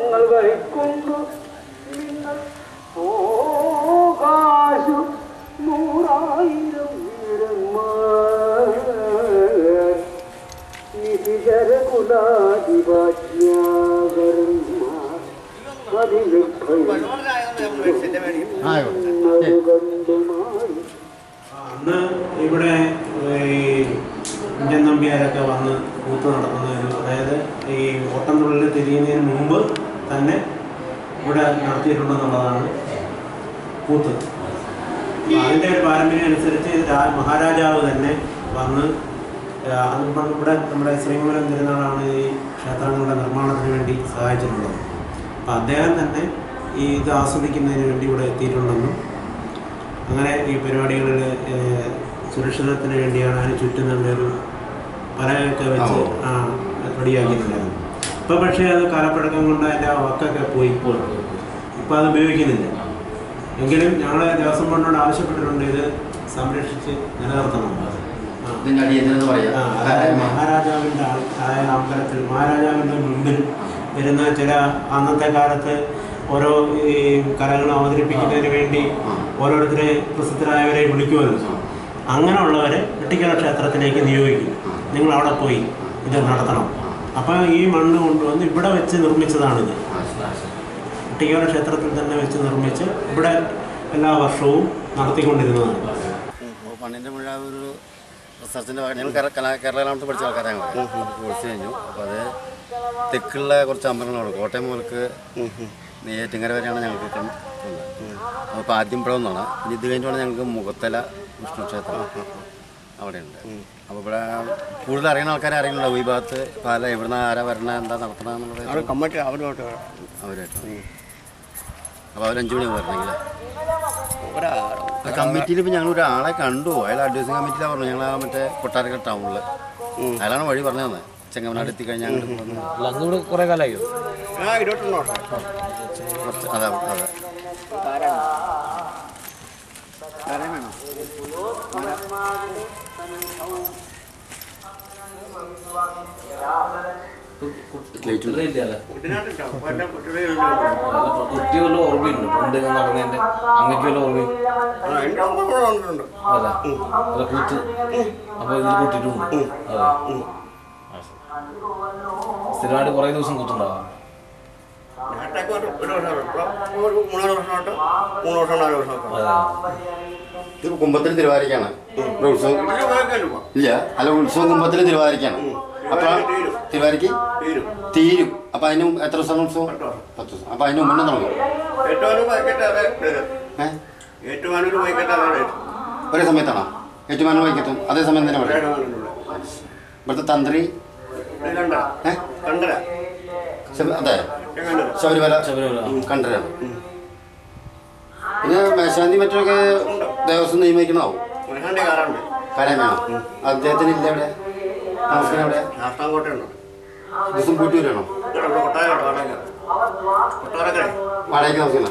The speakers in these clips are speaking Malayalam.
ഞങ്ങൾ കഴിക്കുന്നു നിങ്ങൾ പോകാശു നൂറായിരം വീരന്മാർ നിധിചര കുലാധിപജ്ഞാകരന്മാർ കണ്ടുമാറി അന്ന് ഇവിടെ ഈ ഇന്ത്യൻ നമ്പ്യാരൊക്കെ വന്ന് കൂത്ത് നടത്തുന്നതിന് അതായത് ഈ ഓട്ടംതുള്ളിൽ തിരിയുന്നതിന് മുമ്പ് തന്നെ ഇവിടെ നടത്തിയിട്ടുണ്ടെന്നുള്ളതാണ് കൂത്ത് അപ്പൊ അതിൻ്റെ ഒരു പാരമ്പര്യം അനുസരിച്ച് രാ- മഹാരാജാവ് തന്നെ വന്ന് ആ, അതിപ്പം ഇവിടെ നമ്മുടെ ശ്രീമൂലം തിരുനാളാണ് ഈ ക്ഷേത്രങ്ങളുടെ നിർമ്മാണത്തിന് വേണ്ടി സഹായിച്ചിട്ടുള്ളത് അപ്പം അദ്ദേഹം തന്നെ ഈ ഇത് ആസ്വദിക്കുന്നതിന് വേണ്ടി ഇവിടെ എത്തിയിട്ടുണ്ടെന്നും അങ്ങനെ ഈ പരിപാടികളിൽ സുരക്ഷിതത്തിന് വേണ്ടിയാണ് അതിന് ചുറ്റും നല്ലൊരു പലകൊക്കെ വെച്ച് ആ റെഡിയാക്കിയിട്ടുണ്ടായിരുന്നു ഇപ്പം പക്ഷേ അത് കാലപ്പഴക്കം കൊണ്ട് അതിൻ്റെ ആ വക്കൊക്കെ പോയി ഇപ്പം അത് ഉപയോഗിക്കുന്നില്ല എങ്കിലും ഞങ്ങൾ ദേവസ്വം ബോർഡിനോട് ആവശ്യപ്പെട്ടിട്ടുണ്ട് ഇത് സംരക്ഷിച്ച് നിലനിർത്തണം ആ. ഇതിന്റെ അടിയന്തരം പറയാം ആ, അതായത് മഹാരാജാവിൻ്റെ ആൾ- അതായത് അമ്പലത്തിൽ മഹാരാജാവിൻ്റെ മുമ്പിൽ വരുന്ന ചില അന്നത്തെ കാലത്ത് ഓരോ ഈ കലകൾ അവതരിപ്പിക്കുന്നതിന് വേണ്ടി ഓരോരുത്തരെ പ്രസിദ്ധരായവരെ വിളിക്കുമല്ലോ അങ്ങനെയുള്ളവരെ വെട്ടിക്കല ക്ഷേത്രത്തിലേക്ക് നിയോഗിക്കും നിങ്ങൾ അവിടെ പോയി ഇത് നടത്തണം അപ്പം ഈ മണ്ണ് കൊണ്ടുവന്ന് ഇവിടെ വെച്ച് നിർമ്മിച്ചതാണിത് വെട്ടിക്കല ക്ഷേത്രത്തിൽ തന്നെ വെച്ച് നിർമ്മിച്ച് ഇവിടെ എല്ലാ വർഷവും നടത്തിക്കൊണ്ടിരുന്നതാണ് അപ്പോൾ പണ്ണിൻ്റെ മുഴുവൻ ഒരു റിസർച്ചിൻ്റെ ഭാഗം ഞങ്ങൾ കേരള കലാ- കേരള കലാമത്ത് പഠിച്ച ആൾക്കാരാണ് കോഴ്സ് കഴിഞ്ഞു അപ്പോൾ അത് തെക്കുള്ള കുറച്ച് അമ്പലങ്ങളാണ് കോട്ടയം മുതൽക്ക് നെയ്യാറ്റിങ്കര വരെയാണ് ഞങ്ങൾക്ക് കം- ഉള്ളത്. അപ്പോൾ ആദ്യം ഇവിടെ ഒന്നാണ് ഇനി ഇത് കഴിഞ്ഞിട്ടാണ് ഞങ്ങൾക്ക് മുഖത്തല വിഷ്ണു ക്ഷേത്രം അവിടെയുണ്ട് അപ്പോൾ ഇവിടെ കൂടുതൽ അറിയുന്ന ആൾക്കാരെ അറിയുന്നുണ്ടാവും ഈ ഭാഗത്ത് പല എവിടുന്ന് ആരാ വരണ എന്താ നടത്തണ എന്നുള്ളത് കമ്മിറ്റി അവരോട്ട് അവരായിട്ട് അപ്പോൾ അവർ അഞ്ച് മണി വരണമെങ്കിൽ ഒരാ ആ കമ്മിറ്റിയിൽ ഇപ്പം ഞങ്ങൾ ഒരാളെ കണ്ടു അയാൾ അഡ്വൈസിങ് കമ്മിറ്റിയിലാണ് പറഞ്ഞു ഞങ്ങൾ ആ മറ്റേ കൊട്ടാരക്കര ടൗണിൽ അയാളാണ് വഴി പറഞ്ഞു തന്നെ ചെങ്ങമനാട് എത്തിക്കഴിഞ്ഞാൽ അങ്ങോട്ട് പോകുന്നു അല്ല അന്ന് ഇവിടെ കുറെ കാലമായോ ആ ഇരുപത്തൊന്ന് വർഷം കുറച്ച് അതെ അതെ നാരായണനോ? കുട്ടികളെ ഇല്ലല്ലേ കുട്ടനാട്ടുണ്ടാവും. പല കുട്ടികളെ കുട്ടി വല്ല ഓർമ്മയുണ്ട് പണ്ട് ഞാൻ നടന്നതിന്റെ അങ്ങക്ക് വല്ല ഓർമ്മയും ആ, എൻ്റെ അമ്മ ഇവിടെ വന്നിട്ടുണ്ട്. അതെ അല്ല കൂത്ത് അപ്പൊ ഇതിൽ കൂട്ടിയിട്ടുണ്ട് അതെ സ്ഥിരമായിട്ട് കുറെ ദിവസം കൂത്തുണ്ടാവാം നാട്ടിലേക്ക് ഒരു ഒരു വർഷം ഇപ്പൊ ഒരു മൂന്നാല് വർഷമായിട്ട് മൂന്ന് വർഷം നാല് വർഷമൊക്കെ അതെ ഇത് കുമ്പത്തിൽ തിരുവാതിരക്കാണ് ഇവിടെ ഉത്സവം ഇതിന് ഉപയോഗിക്കാൻ ഇപ്പൊ. ഇല്ല അല്ല ഉത്സവം കുമ്പത്തിൽ തിരുവാതിരക്കാണ് അപ്പൊ തീരും. തിരുവാതിരക്ക് തീരും. തീരും അപ്പൊ അതിന് മുമ്പ് എത്ര ദിവസമാണ് ഉത്സവം പത്ത് വർഷം. പത്ത് ദിവസം അപ്പൊ അതിന് മുന്നേ തുടങ്ങും ഏറ്റുമാനൂർ വൈകിട്ട് അതെ ഇത്. ഏഹ് ഏറ്റുമാനൂർ വൈകിട്ട് അതെ ഇത്. ഒരേ സമയത്താണോ ഏറ്റുമാനം വൈക്കത്തും അതേ സമയം തന്നെ ഇവിടെ ഏറ്റുമാനൂരിലൂടെ. ഇവിടുത്തെ തന്ത്രി ഇത് കണ്ട ഏ? കണ്ടര ശബ- അതെ കണ്ടര ശബരിമല ശബരിമല, ആ. കണ്ടരാണ് പിന്നെ മേശാന്തി മറ്റൊക്കെ ദേവസ്വം നിയമിക്കുന്നതാവും മനുഷ്യൻ്റെ കാറുണ്ട് കാര്യം വേണം അദ്ദേഹത്തിന് ഇല്ല എവിടെ താമസിക്കാൻ എവിടെ ശാസ്താംകോട്ടയുണ്ട് ദിവസം കൂട്ടി വരണോ ഇവിടെ ഇവിടെ കൊട്ടാരമുണ്ട് വാടക കൊട്ടാരക്കര വാടകയ്ക്ക് താമസിക്കണം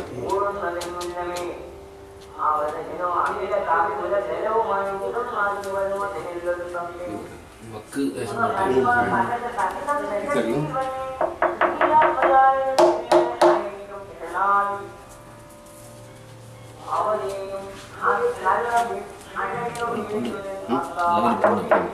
വക്ക് ദേശം മാറ്റി. ചെറിയ നല്ല വലിപ്പമുണ്ട്.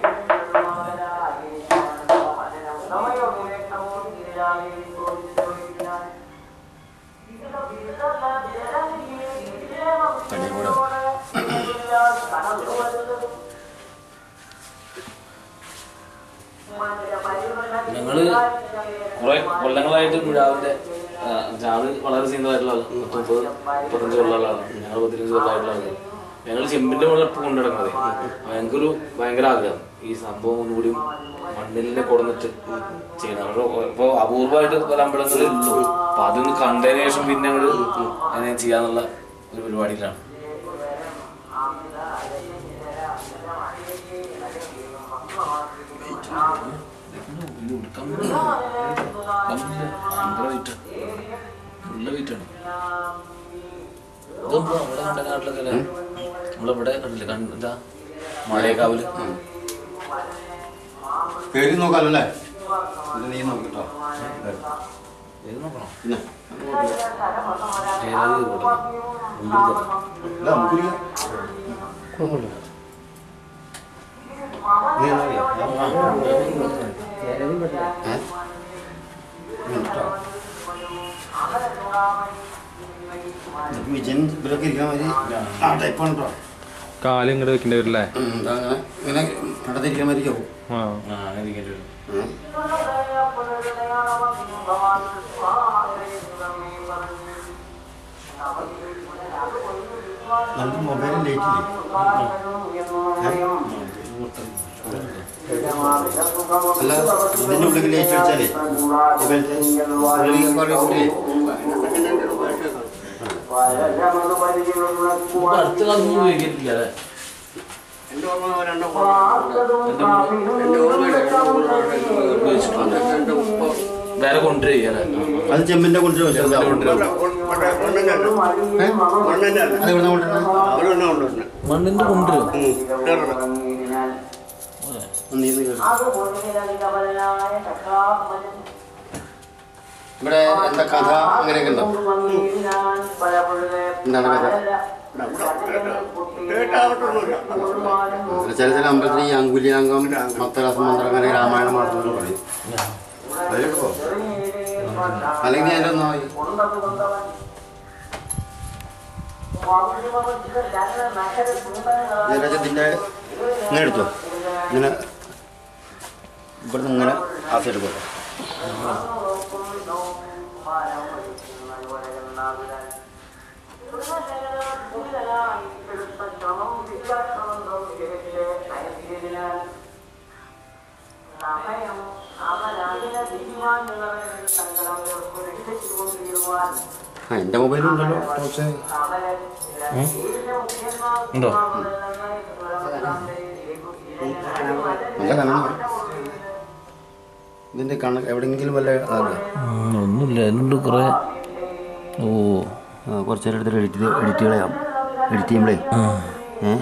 ഞങ്ങള് കുറെ കൊല്ലങ്ങളായിട്ട് മുഴാവിന്റെ ആ, ആള് വളരെ സീനിയറായിട്ടുള്ള ആള് മുപ്പത് മുപ്പത്തഞ്ച് കൊല്ലമുള്ള ആളാണ് ഞങ്ങൾ പത്തിരഞ്ച് കൊല്ലമായിട്ടുള്ള ആള് ഞങ്ങൾ ചെമ്പിന്റെ മുകളിൽ എപ്പോൾ കൊണ്ടു നടക്കുന്നത് ഞങ്ങൾക്കൊരു ഭയങ്കര ആഗ്രഹം ഈ സംഭവം ഒന്നുകൂടി മണ്ണിലിനെ കൊടുന്നിട്ട് ചെയ്യണം പക്ഷെ ഇപ്പോൾ അപൂർവമായിട്ട് പല അമ്പലങ്ങളിൽ ഉള്ളൂ അപ്പൊ അതൊന്ന് കണ്ടതിന് ശേഷം പിന്നെ ഞങ്ങൾ അങ്ങനെ ചെയ്യാന്നുള്ള ഒരു പരിപാടിയിലാണ് ഇതൊന്നും അവിടെ കണ്ട നാട്ടിലൊക്കെ അല്ലേ നമ്മളിവിടെ കണ്ടില്ലേ കണ്ട എന്താ മഴയേക്കാവില് പേര് നോക്കാമല്ലോ അല്ലേ ഇത് നീ നോക്കിട്ടോ ഇത് നോക്കണം പിന്നെ ഏതായാലും ഇത് പോട്ടെ. മുമ്പിൽ തന്നെ. ഇല്ല, നമുക്കില്ല. കുഴപ്പമില്ല. നീ എന്നാ ചെയ്യാ? ഏ? മിനിറ്റോ? ഇത് വിജയൻ ഇവരൊക്കെ ഇരിക്കാൻ മതി ആ ടൈപ്പാണ് കേട്ടോ കാല് ഇങ്ങോട്ട് വെക്കേണ്ടി വരില്ലേ ഉം, ഇതാ അങ്ങനെ ഇങ്ങനെ കടത്തിരിക്കാൻ മതിയാവും ആ ആ അങ്ങനെ ഇരിക്കേണ്ടി വരും ഉം. നമുക്ക് മൊബൈൽ ലേറ്റ് അല്ല ഇതിൻ്റെ ഉള്ളിൽ ലേറ്റ് അടിച്ചാലേ മൊബൈലത്തെ ഉള്ളിൽ കുറേ കൂടിയേ ഇപ്പൊ അടുത്ത കാലത്തൊന്നും ഉപയോഗിക്കത്തില്ല അല്ലേ എൻ്റെ ഓർമ്മ രണ്ടോ എൻ്റെ ഓർമ്മയില്ല എൻ്റെ ഉപ്പ വേറെ കൊണ്ടുവരിക അല്ലേ അത് ചെമ്പിന്റെ കൊണ്ടുവരും ചെറുതാവും മണ്ണിൻ്റെ മണ്ണിൻ്റെ അത് ഇവിടെ കൊണ്ടുവരണം അവിടെ തന്നെ കൊണ്ടുവരുന്നത് മണ്ണിന്റെ കൊണ്ടുവരും നീ ഇത് കേറ്. ഇവിടെ എന്താ കഥ അങ്ങനെയൊക്കെ ഉണ്ടോ എന്താണ് കഥ കേട്ടാവട്ടൊന്നുമില്ല അങ്ങനെ ചില ചില അമ്പലത്തിൽ ഈ അങ്കുലിയാങ്കം മത്തരാസം മന്ത്രം അങ്ങനെ രാമായണം മാത്രം പറയും അതിലെടുക്കോ അല്ലെങ്കിൽ അതിൻ്റെ ഒന്നും ആയി. ജലജത്തിന്റെ ഇങ്ങനെ എടുത്തോ ഇങ്ങനെ ഇവിടുന്ന് ഇങ്ങനെ ആ സൈഡ് പോട്ടെ ആ എൻ്റെ മൊബൈലുണ്ടല്ലോ ടോർച്ച് ഉണ്ടോ നല്ല കണ്ണാണ് ഇതിൻ്റെ കണ്ണ് എവിടെയെങ്കിലും വല്ല അതല്ല ഒന്നുമില്ല അതിനുണ്ട് കുറെ ഓ കുറച്ച് നേരം എടുത്തിട്ട് എഡിറ്റ് എഡിറ്റ് കളയാം എഡിറ്റ് ചെയ്യുമ്പോഴേ ഏ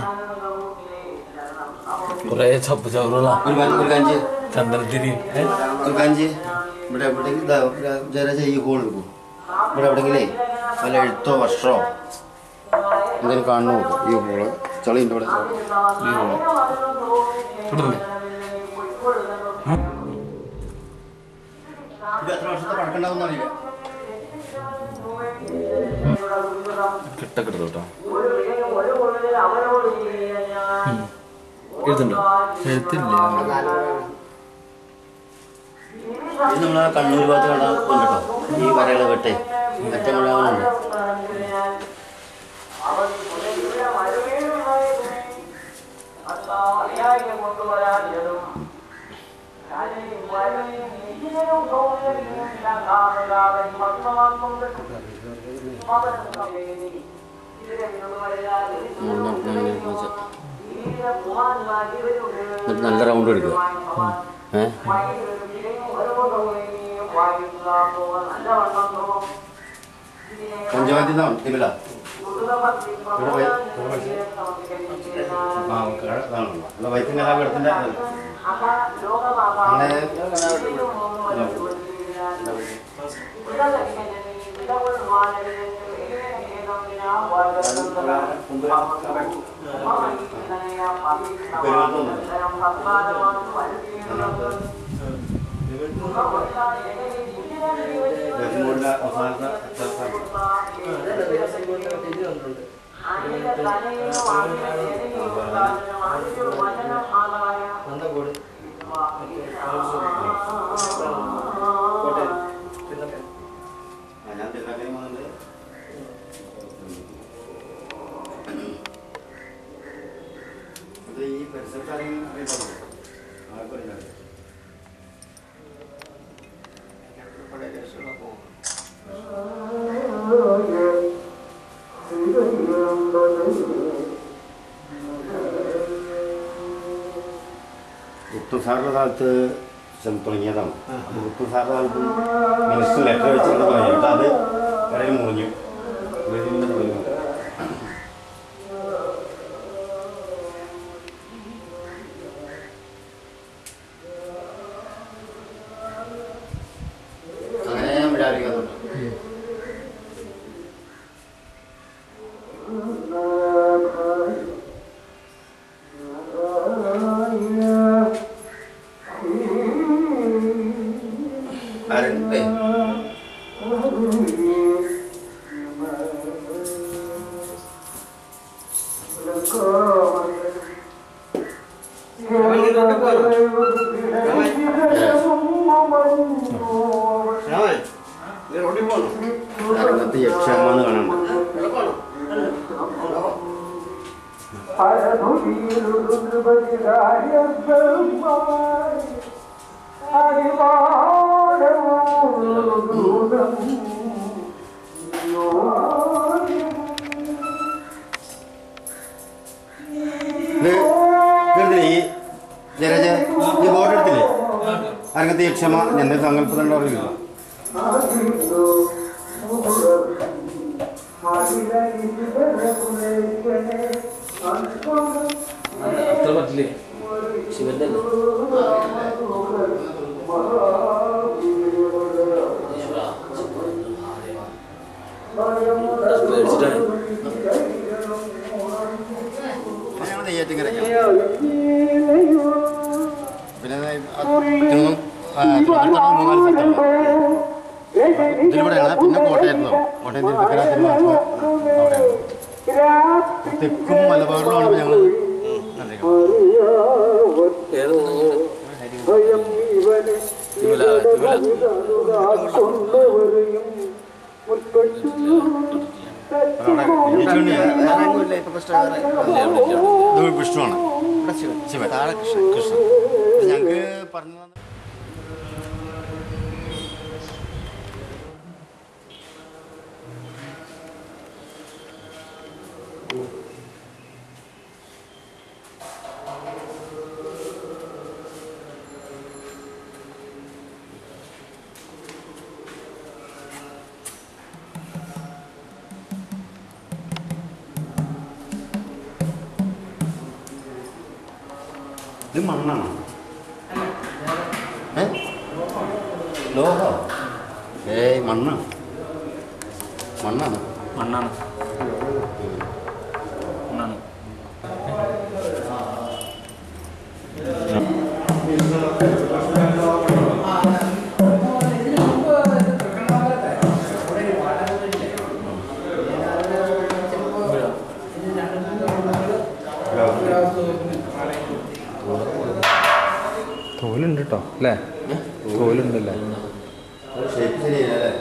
കുറെ ചപ്പ് ചവറുകളാ ഒരു കാര്യം- ഒരു കാഞ്ചി ചന്ദനത്തിരി ഒരു കാഞ്ചി ഇവിടെ എവിടെയെങ്കിലും ഇതാ ജര ഈ ഹോൾ എടുക്കും ഇവിടെ എവിടെയെങ്കിലേ വല്ല എഴുത്തോ വർഷമോ എന്തെങ്കിലും കാണുന്നു നോക്കും ഈ ഹോള് ചളിൻ്റെ ഇവിടെ ഈ ഹോള് ഇത് എത്ര വർഷത്തെ പഴക്കണ്ടാവും അറിയില്ല കിട്ടക്കിട്ടു കേട്ടോ എഴുതുണ്ടോ എഴുത്തില്ല ഇത് നമ്മളെ കണ്ണൂർ ഭാഗത്ത് കാണാൻ കേട്ടോ ഈ വരകളെ വെട്ടേ മറ്റേ മുഴുവനുണ്ട് എന്നിട്ട് നല്ല റൗണ്ട് എടുക്കുക ഏ പഞ്ചവാദ്യം എന്നാണ് തിമില ഇവിടെ വൈ- ഇവിടെ പഠിച്ചത്? ആ, കട- ഇതാണല്ലോ. അല്ല, വൈദ്യം കലാപീഠത്തിന്റെ അതല്ല. അങ്ങനെ ഗസിമോളിന്റെ അവസാനത്തെ അച്ചാർ ആ, ഞാൻ തിരുനക്കരയിൽ വന്നിട്ട് അത് ഈ പരിസരക്കാരെയും അറിയപ്പെടുന്നു ആർക്കും അറിയില്ല ഉത്തം സാറിൻ്റെ കാലത്ത് ചെന്ന് തുടങ്ങിയതാണ് അപ്പോൾ ഉത്തം സാറിൻ്റെ കാലത്ത് മിനിസ്റ്റർ ലെറ്റർ വെച്ചിട്ട് തുടങ്ങിയിട്ട് അത് ഇടയിൽ മുറിഞ്ഞു ഇതിൻ്റെ തുടങ്ങി അങ്ങനെ ഞാൻ വിചാരിക്കുന്നത് രാമൻ നീ റോഡിൽ പോകണം അരങ്ങത്ത് യക്ഷമാന്ന് കാണുന്നുണ്ട് ഇത് ഇതെന്താ ഈ ജലജ ഈ ബോർഡ് എടുത്തില്ലേ അരങ്ങത്ത് യക്ഷമ എന്റെ സങ്കല്പത്തിലുള്ള അറിയില്ല അത്ര പറ്റില്ലേ ശിവന്റെ അല്ലേ? ഈശ്വരാ, മഹാദേവാ. അത് പേടിച്ചിട്ടാണ് ഞങ്ങൾ നെയ്യാറ്റിങ്കരയ്ക്കാണ് പിന്നെ അത് തിരുവനന്തപുരം ആ, തിരുവനന്തപുരത്താണ് മൂന്നാല് സ്ഥലത്താണ് ഇതിലൂടെയാണ് പിന്നെ കോട്ടയത്ത് കോട്ടയം തിരുത്തക്കര തിരുവനന്തപുരം അവിടെയാണ് തെക്കും മലബാറിലുമാണ് ഞങ്ങൾ ഏത് ഭയം ഇവനെ തിരുമല തിരുമല കൊണ്ടുവരെയും മുൽപ്പെട്ടു ഇത് വിഷ്ണുവാണ് ശിവൻ താഴെ കൃഷ്ണൻ കൃഷ്ണൻ ഇത് ഞങ്ങൾക്ക് പറഞ്ഞു തന്ന ഇത് മണ്ണാണോ ഏ ലോഹോ ഏയ് മണ്ണ് മണ്ണാണ് മണ്ണാണ് മണ്ണാണ് തോലുണ്ട് കേട്ടോ അല്ലേ തോലുണ്ടല്ലേ ഷേപ്പ് ശരിയല്ലേ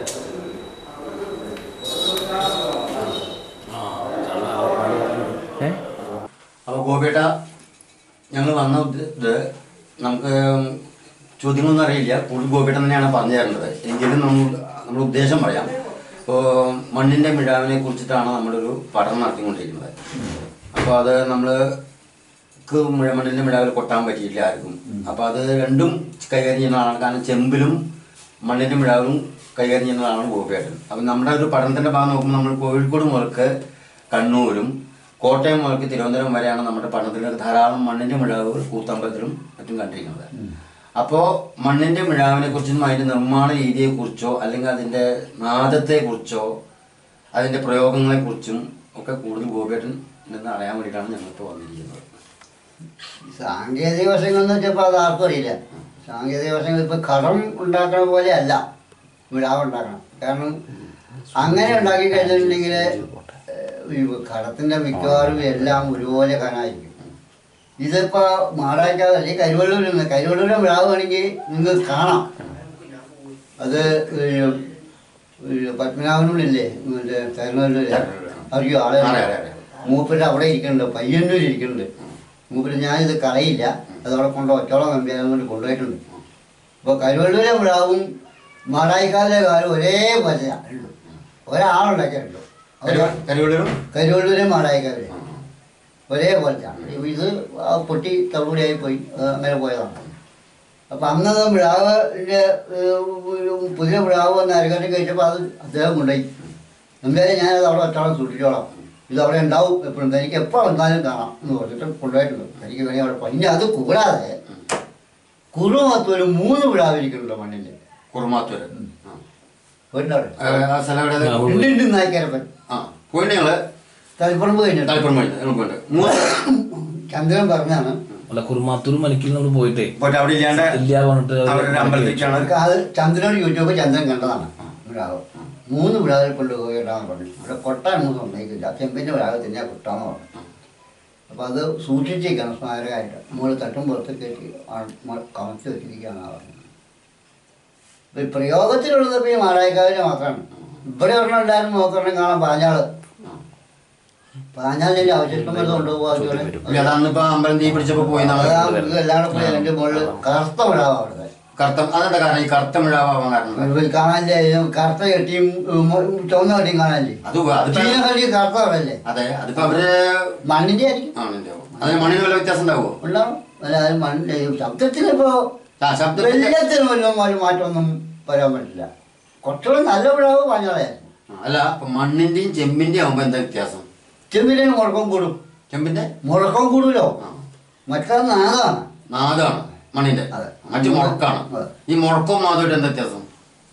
ഏ അപ്പോൾ ഗോപിയേട്ട ഞങ്ങൾ വന്ന ഉദ്ദ- ഇത് നമുക്ക് ചോദ്യങ്ങളൊന്നും അറിയില്ല കൂടുതൽ ഗോപിയേട്ടൻ തന്നെയാണ് പറഞ്ഞു തരേണ്ടത് എങ്കിലും നമ്മൾ നമ്മുടെ ഉദ്ദേശം പറയാം ഇപ്പോൾ മണ്ണിൻ്റെ മിഴാവിനെ കുറിച്ചിട്ടാണ് നമ്മളൊരു പഠനം നടത്തിക്കൊണ്ടിരിക്കുന്നത് അപ്പോൾ അത് നമ്മൾ മണ്ണിൻ്റെ മിഴാവിൽ കൊട്ടാൻ പറ്റിയില്ല ആർക്കും അപ്പോൾ അത് രണ്ടും കൈകാര്യം ചെയ്യുന്ന ആളാണ് കാരണം ചെമ്പിലും മണ്ണിൻ്റെ മിഴാവിലും കൈകാര്യം ചെയ്യുന്ന ആളാണ് ഗോപിയേട്ടൻ അപ്പം നമ്മുടെ ഒരു പഠനത്തിൻ്റെ ഭാഗം നോക്കുമ്പോൾ നമ്മൾ കോഴിക്കോട് മുതൽക്ക് കണ്ണൂരും കോട്ടയം മുതൽക്ക് തിരുവനന്തപുരം വരെയാണ് നമ്മുടെ പഠനത്തിൽ ധാരാളം മണ്ണിൻ്റെ മിഴാവുകൾ കൂത്തമ്പലത്തിലും മറ്റും കണ്ടിരിക്കുന്നത് അപ്പോൾ മണ്ണിൻ്റെ മിഴാവിനെ കുറിച്ചും അതിൻ്റെ നിർമ്മാണ രീതിയെക്കുറിച്ചോ അല്ലെങ്കിൽ അതിൻ്റെ നാദത്തെക്കുറിച്ചോ അതിൻ്റെ പ്രയോഗങ്ങളെക്കുറിച്ചും ഒക്കെ കൂടുതൽ ഗോപിയേട്ടൻ നിന്ന് അറിയാൻ വേണ്ടിയിട്ടാണ് ഞങ്ങളിപ്പോൾ വന്നിരിക്കുന്നത് സാങ്കേതിക വശങ്ങൾ എന്ന് വെച്ചപ്പോൾ അത് ആർക്കും അറിയില്ല സാങ്കേതിക വശങ്ങൾ ഇപ്പൊ കടം ഉണ്ടാക്കണ പോലെ അല്ല വിടാവ് ഉണ്ടാക്കണം കാരണം അങ്ങനെ ഉണ്ടാക്കി കഴിഞ്ഞിട്ടുണ്ടെങ്കിൽ ഈ കടത്തിന്റെ മിക്കവാറും എല്ലാം ഒരുപോലെ കാണാതിരിക്കും ഇതിപ്പോ മാടാക്കാതെ അല്ലെങ്കിൽ കരുവള്ളൂരിൽ നിന്ന് കരുവള്ളൂരിലെ വിടാവ് വേണമെങ്കിൽ നിങ്ങൾക്ക് കാണാം അത് ഒരു- ഒരു പത്മനാഭനൂരില്ലേ മറ്റേ തരുന്നൂരിലെ അറിയോ ആളെ അറിയാം, അറിയാം, അറിയാം. മൂപ്പര് അവിടെ ഇരിക്കുന്നുണ്ട് പയ്യന്നൂർ ഇരിക്കുന്നുണ്ട് മൂപ്പര് ഞാനിത് കളയില്ല അതവിടെ കൊണ്ട് ഒറ്റോളം കമ്പിയാൻ കൊണ്ട് കൊണ്ടുപോയിട്ടുണ്ട് അപ്പോൾ കരുവള്ളൂരെ വിടാവും മാടായിക്കാലിലെ കാലം ഒരേ പോലെയാണ് ഒരാളുണ്ടാക്കിയിട്ടുണ്ട് കരു- കരുവള്ളൂരും കരുവള്ളൂരെ മാടായിക്കാലിലെ ഒരേ പോലത്തെയാണ് ഇത് ആ പൊട്ടി തവിടിയായി പോയി അത് അങ്ങനെ പോയതാണ് അപ്പം അന്ന് വിഴാവിൻ്റെ പുതിയ വിഴാവ് എന്ന് അരക്കാട്ടി കഴിച്ചപ്പോൾ അത് അദ്ദേഹം കൊണ്ടുപോയി എന്തായാലും ഞാനത് അവിടെ ഒറ്റോളം സൂക്ഷിച്ചോളാം ഇത് അവിടെ ഉണ്ടാവും എപ്പോഴും എനിക്ക് എപ്പോൾ വന്നാലും കാണാം എന്ന് പറഞ്ഞിട്ട് കൊണ്ടുപോയിട്ടുണ്ട് എനിക്ക് വേണമെങ്കിൽ അവിടെ പോയി. ഇനി അത് കൂടാതെ കുറുമത്ത് ഒരു മൂന്ന് വിഴാവിരിക്കുന്നുണ്ട് മണ്ണിൻ്റെ കുറുമാത്തൂര് ആ. വീടിൻ്റെ അവിടെ ആ സ്ഥലം എവിടെ ആ, ഉണ്ട് ഉണ്ട് നായ്ക്കരപ്പൻ ആ പോയിട്ട് ഞങ്ങള് തലപ്പുറമ്പ് കഴിഞ്ഞിട്ട് തലപ്പുറം പോയിട്ട് ഞങ്ങൾ പോയിട്ട് മൂന്ന് ചന്ദ്രൻ പറഞ്ഞാണ് അല്ല കുറുമാത്തൂർ മലക്കിൽ നമ്മൾ പോയിട്ടേ പോയിട്ട് അവിടെ ഇല്ലാണ്ട് ഇല്ല പറഞ്ഞിട്ട് അവരുടെ അമ്പലത്തിലേക്കാണ് അവർക്ക് അത് ചന്ദ്രനോട് ചോദിച്ചപ്പോൾ ചന്ദ്രൻ കണ്ടതാണ് വിഴാവ് മൂന്ന് വിളാവിൽ കൊണ്ടുപോയി ഇടാൻ പറഞ്ഞു അവിടെ കൊട്ടാൻ മൂന്ന് ഉണ്ടായിക്കില്ല ചെമ്പിൻ്റെ വിളാവ് തന്നെ കൊട്ടാന്ന് പറഞ്ഞു അപ്പോൾ അത് സൂക്ഷിച്ചേക്കണം സ്മാരകമായിട്ട് മുകളിൽ തട്ടും പുറത്ത് കയറ്റി കമച്ച് വെച്ചിരിക്കുകയാണ് പറഞ്ഞത് ഇപ്പം ഈ പ്രയോഗത്തിലുള്ളത് ഇപ്പോൾ ഈ മാടായിക്കാവിലെ മാത്രമാണ് ഇവിടെ ഒരെണ്ണം ഉണ്ടായിരുന്നു നോക്കണം കാണാൻ പാഞ്ഞാള് പാഞ്ഞാലിൻ്റെ അവശിഷ്ടം വരെ കൊണ്ടുപോകാൻ ഇല്ല, അത് അന്നിപ്പോ അമ്പലം തീ പിടിച്ചപ്പോ പോയി നാളെ എല്ലാം കൂടെ പോയി അതിൻ്റെ മുകളിൽ കറുത്ത വിളാവ് അവിടുത്തെ കറുത്ത അതെന്താ കാരണം ഈ കറുത്ത മിഴാവാൻ കാരണം ഇത് കാണാനില്ലേ ഇത് കറുത്ത കെട്ടിയും ഉം, ചുവന്ന കെട്ടിയും കാണാനില്ലേ അത് അതിപ്പോ ചീന കെട്ടി കറുത്ത കളറല്ലേ അതെ അതിപ്പോ അവര് മണ്ണിന്റെ ആയിരിക്കും ആണല്ലോ അതിന് മണ്ണിന് വല്ല വ്യത്യാസം ഉണ്ടാവുമോ ഉണ്ടാവും അല്ല അത് മണ്ണിന്റെ ശബ്ദത്തിന് ഇപ്പോ ആ ശബ്ദത്തിന്റെ എല്ലാത്തിനും വല്ലതും ഒരു മാറ്റമൊന്നും വരാൻ പറ്റില്ല കുറച്ചുകൂടെ നല്ല വിളവ് പറഞ്ഞാലായിരുന്നു അല്ല അപ്പൊ മണ്ണിന്റെയും ചെമ്പിന്റെയും ആവുമ്പോ എന്താ വ്യത്യാസം ചെമ്പിന് മുഴക്കം കൂടും ചെമ്പിന്റെ മുഴക്കം കൂടുമല്ലോ ആ. മറ്റേത് നാഗമാണ് നാദാണ് മണ്ണിന്റെ അതെ. മറ്റു മുഴക്കാണ് അതെ. ഈ മുഴക്കവും നാദമായിട്ട് എന്താ വ്യത്യാസം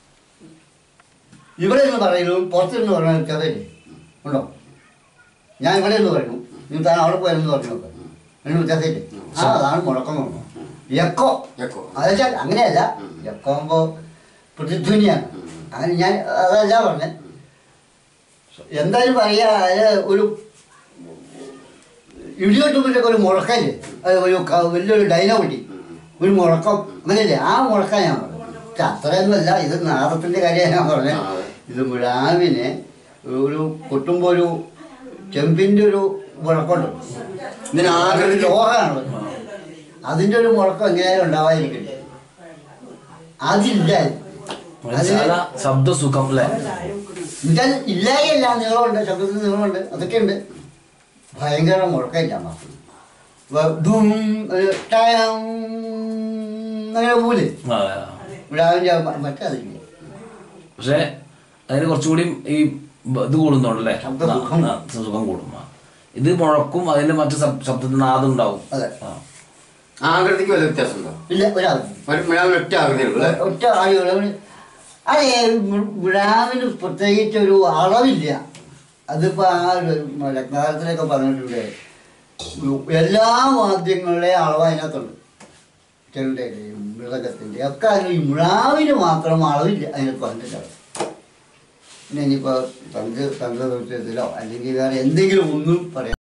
ഇവിടെ നിന്ന് പറയുന്നു പുറത്തിരുന്ന് പറയുന്ന വ്യത്യാസമില്ലേ ഉണ്ടോ ഞാൻ ഇവിടെ നിന്ന് പറയുന്നു നീ താൻ അവിടെ പോയെന്ന് പറഞ്ഞു നോക്കാം അതിന് വ്യത്യാസമില്ലേ ആ അതാണ് മുഴക്കം എന്ന് പറഞ്ഞു എക്കോ എക്കോ അതെച്ചാൽ അങ്ങനെയല്ല എക്കോ ആകുമ്പോൾ പ്രതിധ്വനിയാണ് അങ്ങനെ ഞാൻ അതല്ല പറഞ്ഞത് എന്തായാലും പറയാ അത് ഒരു ഇടിവെട്ടുമ്പോഴൊക്കെ ഒരു മുഴക്കല്ലേ അത് ഒരു ക- വലിയൊരു ഡൈനോട്ടി ഒരു മുഴക്കം അങ്ങനെയല്ലേ ആ മുഴക്കം ഞാൻ പറഞ്ഞത് പക്ഷെ അത്രയൊന്നുമല്ല ഇത് നാദത്തിൻ്റെ കാര്യമാണ് ഞാൻ പറഞ്ഞത് ആ, അതെ. ഇത് വിളാവിനെ ഒരു കൊട്ടുമ്പോൾ ഒരു ചെമ്പിൻ്റെ ഒരു മുഴക്കമുണ്ട് ഇതിന് ആകൃതി ലോഹമാണ് അതിൻ്റെ ഒരു മുഴക്കം എങ്ങനെയാലും ഉണ്ടാവാതിരിക്കില്ല അതില്ല ചില ശബ്ദസുഖം അല്ലേ എന്നുവെച്ചാൽ ഇല്ലായല്ല നീളമുണ്ട് ശബ്ദത്തിന് നീളമുണ്ട് അതൊക്കെ ഉണ്ട് ഭയങ്കര മുഴക്കമില്ല മാത്രം വ- ധും, ഒരു ടയം, അങ്ങനെ പോലെ വിടാവിൻ്റെ മറ്റേ അതില്ല പക്ഷെ അതിന് കുറച്ചുകൂടി ഈ ബ- ഇത് കൂടുന്നുണ്ടല്ലേ ശബ്ദസുഖം. ആ, സുഖം കൂടും ആ. ഇത് മുഴക്കും അതിന്റെ മറ്റു ശബ്- ശബ്ദത്തിന് നാദം ഉണ്ടാവും അതെ. ആ. ആകൃതിക്ക് വല്ല വ്യത്യാസം ഉണ്ടോ ഇല്ല ഒരാൾ ഒരു മിഴാവിന് ഒറ്റ ആകൃതിയുള്ളൂ അല്ലേ? ഒറ്റ ആളുകൾ അതെ വിടാവിന് പ്രത്യേകിച്ച് ഒരു അളവില്ല അതിപ്പോൾ ആ ഒരു രത്നാകരത്തിലൊക്കെ പറഞ്ഞിട്ടുണ്ട് എല്ലാ വാദ്യങ്ങളുടെയും അളവ് അതിനകത്തുണ്ട് ചെണ്ടയുടെയും മൃതകത്തിൻ്റെ ഒക്കെ അതിന് ഈ മുഴാവിന് മാത്രം അളവില്ല അതിനകത്ത് പറഞ്ഞിട്ടില്ല പിന്നെ ഇനിയിപ്പോൾ തങ്ക തങ്ക നൃത്യത്തിലോ അല്ലെങ്കിൽ വേറെ എന്തെങ്കിലും ഒന്നും പറയാം